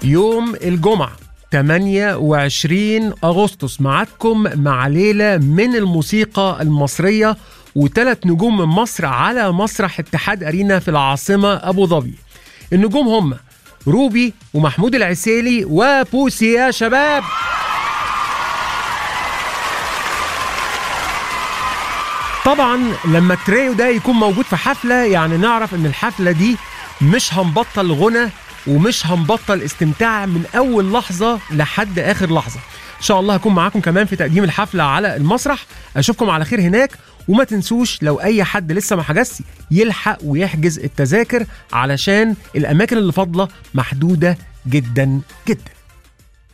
يوم الجمعة 28 أغسطس معاكم مع ليلة من الموسيقى المصرية وثلاث نجوم من مصر على مسرح اتحاد أرينا في العاصمة أبو ظبي النجوم هم روبي ومحمود العسيلي وبوسي يا شباب طبعا لما التريو ده يكون موجود في حفلة يعني نعرف ان الحفلة دي مش هنبطل غنى ومش هنبطل استمتاع من اول لحظة لحد اخر لحظة ان شاء الله هكون معاكم كمان في تقديم الحفلة على المسرح اشوفكم على خير هناك وما تنسوش لو اي حد لسه ما حجزش يلحق ويحجز التذاكر علشان الاماكن اللي فاضلة محدودة جدا جدا